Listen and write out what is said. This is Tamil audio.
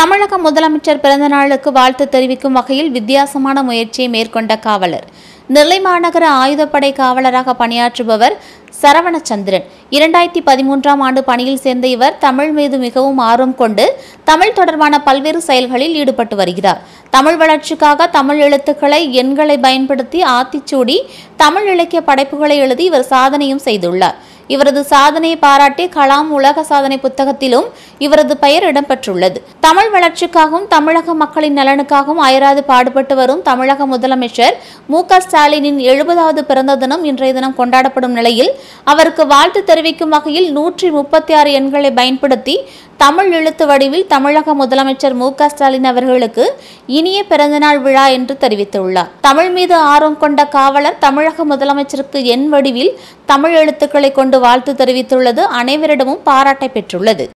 தமிழக முதலமைச்சர் பிறந்த நாளுக்கு வாழ்த்து தெரிவிக்கும் வகையில் வித்தியாசமான முயற்சியை மேற்கொண்ட காவலர் நெல்லை மாநகர ஆயுதப்படை காவலராக பணியாற்றுபவர் சரவணச்சந்திரன் இரண்டாயிரத்தி பதிமூன்றாம் ஆண்டு பணியில் சேர்ந்த இவர் தமிழ் மீது மிகவும் ஆர்வம் கொண்டு தமிழ் தொடர்பான பல்வேறு செயல்களில் ஈடுபட்டு வருகிறார் தமிழ் வளர்ச்சிக்காக தமிழ் எழுத்துக்களை எண்களை பயன்படுத்தி ஆத்திச்சூடி தமிழ் இலக்கிய படைப்புகளை எழுதி இவர் சாதனையும் செய்துள்ளார் இவரது சாதனையை பாராட்டி கலாம் உலக சாதனை புத்தகத்திலும் இவரது பெயர் இடம்பெற்றுள்ளது தமிழ் வளர்ச்சிக்காகவும் தமிழக மக்களின் நலனுக்காகவும் அயராது பாடுபட்டு வரும் தமிழக முதலமைச்சர் மு க ஸ்டாலினின் எழுபதாவது பிறந்த தினம் இன்றைய தினம் கொண்டாடப்படும் நிலையில் அவருக்கு வாழ்த்து தெரிவிக்கும் வகையில் நூற்றி முப்பத்தி ஆறு எண்களை பயன்படுத்தி தமிழ் எழுத்து வடிவில் தமிழக முதலமைச்சர் மு க ஸ்டாலின் அவர்களுக்கு இனிய பிறந்தநாள் விழா என்று தெரிவித்துள்ளார் தமிழ் மீது ஆர்வம் கொண்ட காவலர் தமிழக முதலமைச்சருக்கு எண் வடிவில் தமிழ் எழுத்துக்களை கொண்டு வாழ்த்து தெரிவித்துள்ளது அனைவரிடமும் பாராட்டை பெற்றுள்ளது